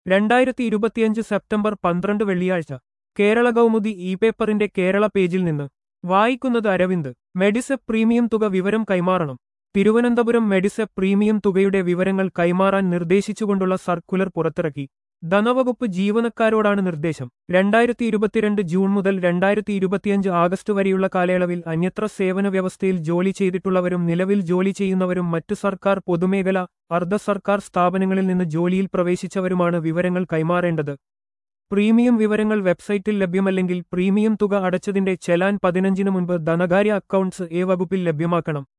രണ്ടായിരത്തി ഇരുപത്തിയഞ്ച് സെപ്റ്റംബർ പന്ത്രണ്ട് വെള്ളിയാഴ്ച കേരള കൗമുദി ഇ പേപ്പറിന്റെ കേരള പേജിൽ നിന്ന് വായിക്കുന്നത് അരവിന്ദ് മെഡിസെപ് പ്രീമിയം തുക വിവരം കൈമാറണം തിരുവനന്തപുരം മെഡിസെപ് പ്രീമിയം തുകയുടെ വിവരങ്ങൾ കൈമാറാൻ നിർദ്ദേശിച്ചുകൊണ്ടുള്ള സർക്കുലർ പുറത്തിറക്കി ധനവകുപ്പ് ജീവനക്കാരോടാണ് നിർദ്ദേശം രണ്ടായിരത്തി ഇരുപത്തിരണ്ട് ജൂൺ മുതൽ രണ്ടായിരത്തി ഇരുപത്തിയഞ്ച് ആഗസ്റ്റ് വരെയുള്ള കാലയളവിൽ അന്യത്ര സേവന വ്യവസ്ഥയിൽ ജോലി ചെയ്തിട്ടുള്ളവരും നിലവിൽ ജോലി ചെയ്യുന്നവരും മറ്റു സർക്കാർ പൊതുമേഖല അർദ്ധ സർക്കാർ സ്ഥാപനങ്ങളിൽ നിന്ന് ജോലിയിൽ പ്രവേശിച്ചവരുമാണ് വിവരങ്ങൾ കൈമാറേണ്ടത് പ്രീമിയം വിവരങ്ങൾ വെബ്സൈറ്റിൽ ലഭ്യമല്ലെങ്കിൽ പ്രീമിയം തുക അടച്ചതിന്റെ ചെലാൻ പതിനഞ്ചിന് മുൻപ് ധനകാര്യ അക്കൗണ്ട്സ് എ വകുപ്പിൽ ലഭ്യമാക്കണം